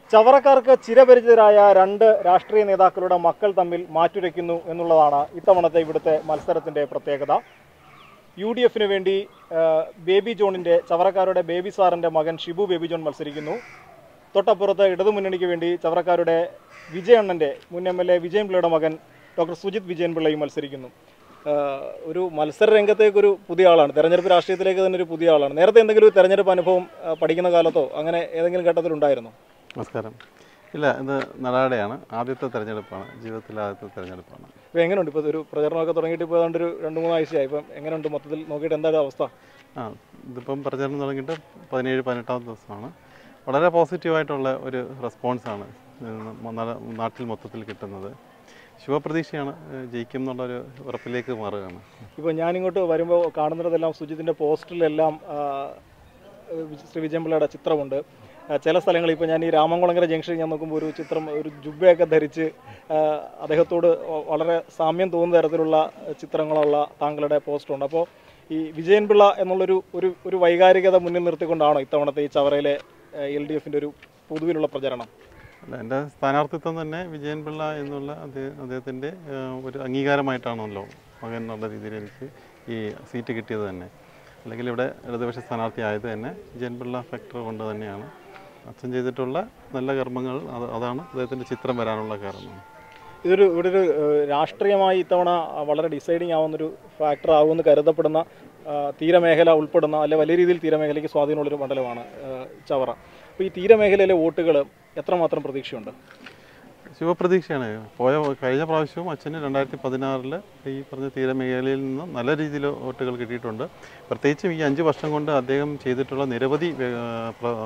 ചവറക്കാർക്ക് ചിരപരിചിതരായ രണ്ട് രാഷ്ട്രീയ നേതാക്കളുടെ മക്കൾ തമ്മിൽ മാറ്റുരയ്ക്കുന്നു എന്നുള്ളതാണ് ഇത്തവണത്തെ ഇവിടുത്തെ മത്സരത്തിന്റെ പ്രത്യേകത യു ഡി എഫിന് വേണ്ടി ആ, ബേബി ജോണിന്റെ ചവറക്കാരുടെ ബേബി സാറിന്റെ മകൻ ഷിബു ബേബി ജോൺ മത്സരിക്കുന്നു തൊട്ടപ്പുറത്ത് ഇടതുമുന്നണിക്ക് വേണ്ടി ചവറക്കാരുടെ വിജയണ്ണന്റെ മുൻ എം എൽ എ വിജയൻ പിള്ളയുടെ മകൻ ഡോക്ടർ സുജിത് വിജയൻ പിള്ളയും മത്സരിക്കുന്നു ആ, ഒരു മത്സര രംഗത്തേക്ക് ഒരു പുതിയ ആളാണ് തെരഞ്ഞെടുപ്പ് രാഷ്ട്രീയത്തിലേക്ക് തന്നെ ഒരു പുതിയ ആളാണ് നേരത്തെ എന്തെങ്കിലും ഒരു തെരഞ്ഞെടുപ്പ് അനുഭവം ആ, പഠിക്കുന്ന കാലത്തോ അങ്ങനെ ഏതെങ്കിലും ഘട്ടത്തിലുണ്ടായിരുന്നോ നമസ്കാരം ഇല്ല ഇത് നടാടെയാണ് ആദ്യത്തെ തെരഞ്ഞെടുപ്പാണ് ജീവിതത്തിലെ ആദ്യത്തെ തെരഞ്ഞെടുപ്പാണ് ഇപ്പോൾ എങ്ങനെയുണ്ട് ഇപ്പോൾ ഒരു പ്രചരണമൊക്കെ തുടങ്ങിയിട്ട് ഇപ്പോൾ ഏതാണ്ട് ഒരു രണ്ട് മൂന്ന് ആഴ്ചയായി ഇപ്പം എങ്ങനെയുണ്ട് മൊത്തത്തിൽ നോക്കിയിട്ട് എന്താണ് അവസ്ഥ ആ ഇതിപ്പം പ്രചരണം തുടങ്ങിയിട്ട് പതിനേഴ് പതിനെട്ടാം ദിവസമാണ് വളരെ പോസിറ്റീവായിട്ടുള്ള ഒരു റെസ്പോൺസാണ് നാട്ടിൽ മൊത്തത്തിൽ കിട്ടുന്നത് ശുഭപ്രതീക്ഷയാണ് ഏഹ് ജയിക്കും എന്നുള്ളൊരു ഉറപ്പിലേക്ക് മാറുകയാണ് ഇപ്പോൾ ഞാനിങ്ങോട്ട് വരുമ്പോൾ കാണുന്നിടത്തെല്ലാം സുജിത്തിൻ്റെ പോസ്റ്ററിലെല്ലാം ആ, വി- ശ്രീ വിജയൻപിള്ളയുടെ ചിത്രമുണ്ട് ആ, ചില സ്ഥലങ്ങളിൽ ഇപ്പോൾ ഞാൻ ഈ രാമംകുളങ്ങര ജംഗ്ഷനിൽ ഞാൻ നോക്കുമ്പോൾ ഒരു ചിത്രം ഒരു ജുബയൊക്കെ ധരിച്ച് ആ, അദ്ദേഹത്തോട് വ- വളരെ സാമ്യം തോന്നുന്ന തരത്തിലുള്ള ചിത്രങ്ങളുള്ള താങ്കളുടെ പോസ്റ്ററുണ്ട് അപ്പോൾ ഈ വിജയൻപിള്ള എന്നുള്ളൊരു ഒരു ഒരു വൈകാരികത മുന്നിൽ നിർത്തിക്കൊണ്ടാണോ ഇത്തവണത്തെ ഈ ചവറയിലെ എൽ ഡി എഫിൻ്റെ ഒരു പൊതുവിലുള്ള പ്രചരണം അല്ല എൻ്റെ സ്ഥാനാർത്ഥിത്വം തന്നെ വിജയൻ പിള്ള എന്നുള്ള അദ്ദേഹ- അദ്ദേഹത്തിൻ്റെ ഏഹ്, ഒരു അംഗീകാരമായിട്ടാണല്ലോ മകൻ എന്നുള്ള രീതിയിൽ എനിക്ക് ഈ സീറ്റ് കിട്ടിയത് തന്നെ അല്ലെങ്കിൽ ഇവിടെ ഇടതുപക്ഷ സ്ഥാനാർത്ഥി ആയത് തന്നെ വിജയൻ പിള്ള ഫാക്ടർ കൊണ്ട് തന്നെയാണ് അച്ഛൻ ചെയ്തിട്ടുള്ള നല്ല കർമ്മങ്ങൾ അത് അതാണ് അദ്ദേഹത്തിൻ്റെ ചിത്രം വരാനുള്ള കാരണം ഇതൊരു ഇവിടെ ഒരു ഏഹ്, രാഷ്ട്രീയമായി ഇത്തവണ വളരെ ഡിസൈഡിങ് ആവുന്നൊരു ഫാക്ടർ ആകുമെന്ന് കരുതപ്പെടുന്ന ആ, തീരമേഖല ഉൾപ്പെടുന്ന അല്ലെ വലിയ രീതിയിൽ തീരമേഖലയ്ക്ക് സ്വാധീനമുള്ളൊരു മണ്ഡലമാണ് ഏഹ്, ചവറ അപ്പോൾ ഈ തീരമേഖലയിലെ വോട്ടുകൾ എത്രമാത്രം പ്രതീക്ഷയുണ്ട് ശുഭപ്രതീക്ഷയാണ് പോയ കഴിഞ്ഞ പ്രാവശ്യവും അച്ഛന് രണ്ടായിരത്തി പതിനാറിൽ ഈ പറഞ്ഞ തീരമേഖലയിൽ നിന്ന് നല്ല രീതിയിൽ വോട്ടുകൾ കിട്ടിയിട്ടുണ്ട് പ്രത്യേകിച്ചും ഈ അഞ്ച് വർഷം കൊണ്ട് അദ്ദേഹം ചെയ്തിട്ടുള്ള നിരവധി വി- പ്ര-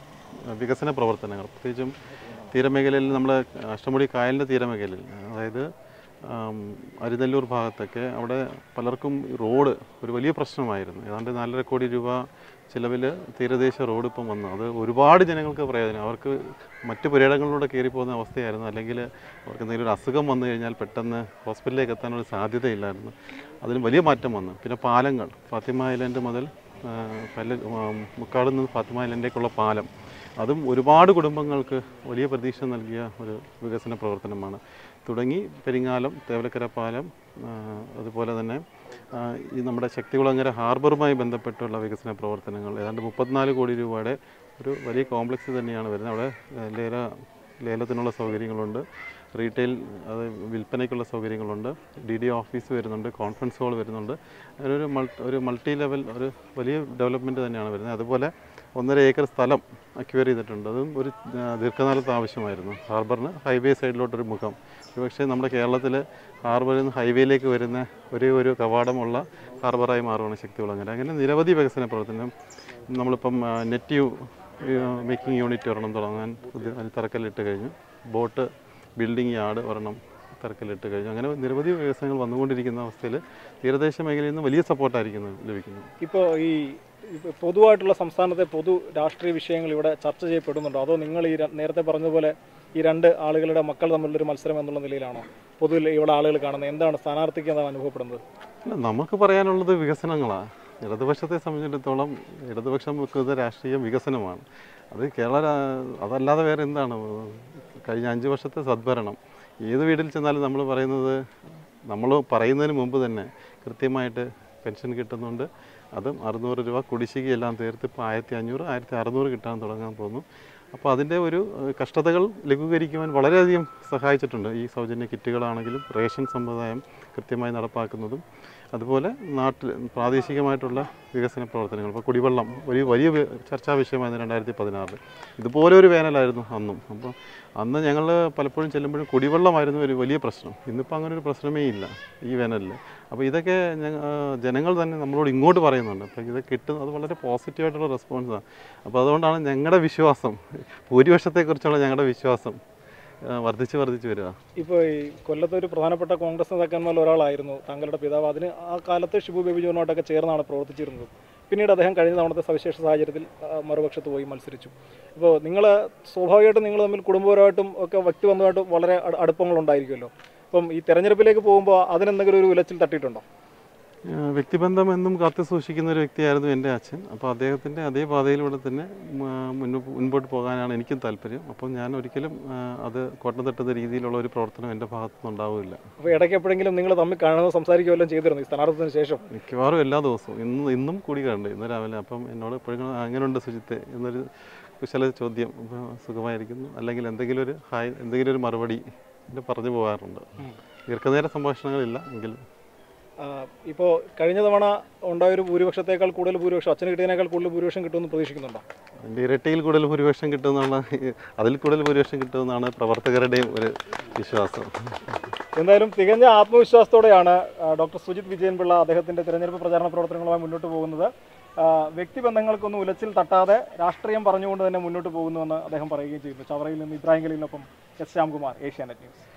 വികസന പ്രവർത്തനങ്ങൾ പ്രത്യേകിച്ചും തീരമേഖലയിൽ നമ്മൾ അഷ്ടമുടി കായലിൻ്റെ തീരമേഖലയിൽ അതായത് ആം, അരിനെല്ലൂർ ഭാഗത്തൊക്കെ അവിടെ പലർക്കും റോഡ് ഒരു വലിയ പ്രശ്നമായിരുന്നു ഏതാണ്ട് നാലര കോടി രൂപ ചിലവിൽ തീരദേശ റോഡ് ഇപ്പം വന്നു അത് ഒരുപാട് ജനങ്ങൾക്ക് പ്രയോജനം അവർക്ക് മറ്റ് പുരയിടങ്ങളിലൂടെ കയറി പോകുന്ന അവസ്ഥയായിരുന്നു അല്ലെങ്കിൽ അവർക്ക് എന്തെങ്കിലും ഒരു അസുഖം വന്നു കഴിഞ്ഞാൽ പെട്ടെന്ന് ഹോസ്പിറ്റലിലേക്ക് എത്താനുള്ള സാധ്യതയില്ലായിരുന്നു അതിന് വലിയ മാറ്റം വന്നു പിന്നെ പാലങ്ങൾ ഫാത്തിമ ഐലൻഡ് മുതൽ ആ, പല ആ, മുക്കാട് നിന്ന് ഫാത്തിമ ഐലൻഡിലേക്കുള്ള പാലം അതും ഒരുപാട് കുടുംബങ്ങൾക്ക് വലിയ പ്രതീക്ഷ നൽകിയ ഒരു വികസന പ്രവർത്തനമാണ് തുടങ്ങി പെരിങ്ങാലം തേവലക്കര പാലം ആ, അതുപോലെ തന്നെ ആ, ഈ നമ്മുടെ ശക്തികുളങ്ങര ഹാർബറുമായി ബന്ധപ്പെട്ടുള്ള വികസന പ്രവർത്തനങ്ങൾ ഏതാണ്ട് മുപ്പത്തിനാല് കോടി രൂപയുടെ ഒരു വലിയ കോംപ്ലക്സ് തന്നെയാണ് വരുന്നത് അവിടെ ആ, ലേല ലേലത്തിനുള്ള സൗകര്യങ്ങളുണ്ട് റീറ്റെയിൽ അത് വിൽപ്പനയ്ക്കുള്ള സൗകര്യങ്ങളുണ്ട് ഡി ഡി ഓഫീസ് വരുന്നുണ്ട് കോൺഫറൻസ് ഹോൾ വരുന്നുണ്ട് അങ്ങനെ ഒരു മൾട്ടി ഒരു മൾട്ടി ലെവൽ ഒരു വലിയ ഡെവലപ്മെൻറ്റ് തന്നെയാണ് വരുന്നത് അതുപോലെ ഒന്നര ഏക്കർ സ്ഥലം അക്വയർ ചെയ്തിട്ടുണ്ട് അതും ഒരു ആ, ദീർഘകാലത്ത് ആവശ്യമായിരുന്നു ഹാർബറിന് ഹൈവേ സൈഡിലോട്ടൊരു മുഖം ഒരുപക്ഷെ നമ്മുടെ കേരളത്തിൽ ഹാർബറിൽ നിന്ന് ഹൈവേയിലേക്ക് വരുന്ന ഒരേ ഒരു കവാടമുള്ള ഹാർബറായി മാറുകയാണ് ശക്തികുളങ്ങര അങ്ങനെ നിരവധി വികസന പ്രവർത്തനം നമ്മളിപ്പം ആ, നെറ്റ് യു മേക്കിംഗ് യൂണിറ്റ് ഒരെണ്ണം തുടങ്ങാൻ ഉദ്യ- അതിന് തറക്കല്ലിട്ട് കഴിഞ്ഞു ബോട്ട് ബിൽഡിംഗ് യാർഡ് ഒരെണ്ണം തറക്കല്ലിട്ട് കഴിഞ്ഞു അങ്ങനെ നിരവധി വികസനങ്ങൾ വന്നുകൊണ്ടിരിക്കുന്ന അവസ്ഥയിൽ തീരദേശ മേഖലയിൽ നിന്ന് വലിയ സപ്പോർട്ടായിരിക്കും ലഭിക്കുന്നത് ഇപ്പോൾ ഈ ഇപ്പൊ പൊതുവായിട്ടുള്ള സംസ്ഥാനത്തെ പൊതു രാഷ്ട്രീയ വിഷയങ്ങൾ ഇവിടെ ചർച്ച ചെയ്യപ്പെടുന്നുണ്ടോ അതോ നിങ്ങൾ ഈ ര- നേരത്തെ പറഞ്ഞതുപോലെ ഈ രണ്ട് ആളുകളുടെ മക്കൾ തമ്മിലുള്ളൊരു മത്സരം എന്നുള്ള നിലയിലാണോ പൊതുവിൽ ഇവിടെ ആളുകൾ കാണുന്നത് എന്താണ് സ്ഥാനാർത്ഥിക്ക് എന്താണ് അനുഭവപ്പെടുന്നത് അല്ല നമുക്ക് പറയാനുള്ളത് വികസനങ്ങളാണ് ഇടതുപക്ഷത്തെ സംബന്ധിച്ചിടത്തോളം ഇടതുപക്ഷം വെക്കുന്ന രാഷ്ട്രീയം വികസനമാണ് അത് കേരള രാ- അതല്ലാതെ വേറെ എന്താണ് കഴിഞ്ഞ അഞ്ച് വർഷത്തെ സദ്ഭരണം ഏത് വീട്ടിൽ ചെന്നാലും നമ്മൾ പറയുന്നത് നമ്മൾ പറയുന്നതിന് മുമ്പ് തന്നെ കൃത്യമായിട്ട് പെൻഷൻ കിട്ടുന്നുണ്ട് അതും അറുന്നൂറ് രൂപ കുടിശ്ശികയെല്ലാം തീർത്ത് ഇപ്പോൾ ആയിരത്തി അഞ്ഞൂറ് ആയിരത്തി അറുന്നൂറ് കിട്ടാൻ തുടങ്ങാൻ പോകുന്നു അപ്പോൾ അതിൻ്റെ ഒരു ഏഹ്, കഷ്ടതകൾ ലഘൂകരിക്കുവാൻ വളരെയധികം സഹായിച്ചിട്ടുണ്ട് ഈ സൗജന്യ കിറ്റുകളാണെങ്കിലും റേഷൻ സമ്പ്രദായം കൃത്യമായി നടപ്പാക്കുന്നതും അതുപോലെ നാട്ടിൽ പ്രാദേശികമായിട്ടുള്ള വികസന പ്രവർത്തനങ്ങൾ ഇപ്പോൾ കുടിവെള്ളം ഒരു വലിയ വി- ചർച്ചാ വിഷയമായിരുന്നു രണ്ടായിരത്തി പതിനാറിൽ ഇതുപോലെ ഒരു വേനലായിരുന്നു അന്നും അപ്പോൾ അന്ന് ഞങ്ങൾ പലപ്പോഴും ചെല്ലുമ്പോഴും കുടിവെള്ളമായിരുന്നു ഒരു വലിയ പ്രശ്നം ഇന്നിപ്പോൾ അങ്ങനെ ഒരു പ്രശ്നമേ ഇല്ല ഈ വേനലിൽ അപ്പോൾ ഇതൊക്കെ ഞങ്ങ ആ, ജനങ്ങൾ തന്നെ നമ്മളോട് ഇങ്ങോട്ട് പറയുന്നുണ്ട് അപ്പോൾ ഇത് കിട്ടുന്ന അത് വളരെ പോസിറ്റീവായിട്ടുള്ള റെസ്പോൺസാണ് അപ്പോൾ അതുകൊണ്ടാണ് ഞങ്ങളുടെ വിശ്വാസം ഭൂരിപക്ഷത്തെക്കുറിച്ചുള്ള ഞങ്ങളുടെ വിശ്വാസം ആ, വർദ്ധിച്ച് വർദ്ധിച്ച് വരിക ഇപ്പോൾ ഈ കൊല്ലത്തെ ഒരു പ്രധാനപ്പെട്ട കോൺഗ്രസ് നേതാക്കന്മാരിൽ ഒരാളായിരുന്നു താങ്കളുടെ പിതാവ് അതിന് ആ കാലത്ത് ഷിബു ബേബി ജോണോട്ടൊക്കെ ചേർന്നാണ് പ്രവർത്തിച്ചിരുന്നത് പിന്നീട് അദ്ദേഹം കഴിഞ്ഞ തവണത്തെ സവിശേഷ സാഹചര്യത്തിൽ ആ, മറുപക്ഷത്ത് പോയി മത്സരിച്ചു ഇപ്പോൾ നിങ്ങൾ സ്വാഭാവികമായിട്ടും നിങ്ങൾ തമ്മിൽ കുടുംബപരമായിട്ടും ഒക്കെ വ്യക്തിബന്ധമായിട്ടും വളരെ അടു- അടുപ്പങ്ങളുണ്ടായിരിക്കുമല്ലോ അപ്പം ഈ തെരഞ്ഞെടുപ്പിലേക്ക് പോകുമ്പോൾ അതിനെന്തെങ്കിലും ഒരു ഉലച്ചിൽ തട്ടിയിട്ടുണ്ടോ ആ, വ്യക്തിബന്ധം എന്നും കാത്തു സൂക്ഷിക്കുന്ന ഒരു വ്യക്തിയായിരുന്നു എൻ്റെ അച്ഛൻ അപ്പോൾ അദ്ദേഹത്തിൻ്റെ അതേ പാതയിലൂടെ തന്നെ മ, മുന്നോ- മുൻപോട്ട് പോകാനാണ് എനിക്കും താല്പര്യം അപ്പോൾ ഞാൻ ഒരിക്കലും ആ, അത് കോട്ടം തട്ടുന്ന രീതിയിലുള്ള ഒരു പ്രവർത്തനം എൻ്റെ ഭാഗത്തുനിന്ന് ഉണ്ടാവില്ല അപ്പോൾ ഇടയ്ക്ക് എപ്പോഴെങ്കിലും നിങ്ങൾ തമ്മിൽ കാണുകയോ സംസാരിക്കുകയോ എല്ലാം ചെയ്തിരുന്നു ഈ സ്ഥാനാർത്ഥത്തിന് ശേഷം മിക്കവാറും എല്ലാ ദിവസവും ഇന്ന് ഇന്നും കൂടി കണ്ട് ഇന്ന് രാവിലെ അപ്പം എന്നോട് എപ്പോഴും അങ്ങനെയുണ്ട് സുജിത്തെ എന്നൊരു കുശല ചോദ്യം അപ്പോൾ സുഖമായിരിക്കുന്നു അല്ലെങ്കിൽ എന്തെങ്കിലും ഒരു ഹായ് എന്തെങ്കിലും ഒരു മറുപടി ഇത് പറഞ്ഞു പോകാറുണ്ട് ദീർഘനേര സംഭാഷണങ്ങളില്ല എങ്കിലും ഇപ്പോൾ കഴിഞ്ഞ തവണ ഉണ്ടായ ഒരു ഭൂരിപക്ഷത്തേക്കാൾ കൂടുതൽ ഭൂരിപക്ഷം അച്ഛന് കിട്ടിയതിനേക്കാൾ കൂടുതൽ ഭൂരിപക്ഷം കിട്ടുമെന്ന് പ്രതീക്ഷിക്കുന്നുണ്ടോ അതിൻ്റെ ഇരട്ടിയിൽ കൂടുതൽ ഭൂരിപക്ഷം കിട്ടുമെന്നാണ് അതിൽ കൂടുതൽ ഭൂരിപക്ഷം കിട്ടുമെന്നാണ് പ്രവർത്തകരുടെയും ഒരു വിശ്വാസം എന്തായാലും തികഞ്ഞ ആത്മവിശ്വാസത്തോടെയാണ് ആ, ഡോക്ടർ സുജിത് വിജയൻപിള്ള അദ്ദേഹത്തിന്റെ തെരഞ്ഞെടുപ്പ് പ്രചാരണ പ്രവർത്തനങ്ങളുമായി മുന്നോട്ട് പോകുന്നത് ആ, വ്യക്തിബന്ധങ്ങൾക്കൊന്നും ഉലച്ചിൽ തട്ടാതെ രാഷ്ട്രീയം പറഞ്ഞുകൊണ്ട് തന്നെ മുന്നോട്ട് പോകുന്നുവെന്ന് അദ്ദേഹം പറയുകയും ചെയ്യുന്നു ചവറയിൽ നിന്ന് ഇബ്രാഹിം ഖലീലിനൊപ്പം എസ് ശ്യാംകുമാർ ഏഷ്യാനെറ്റ് ന്യൂസ്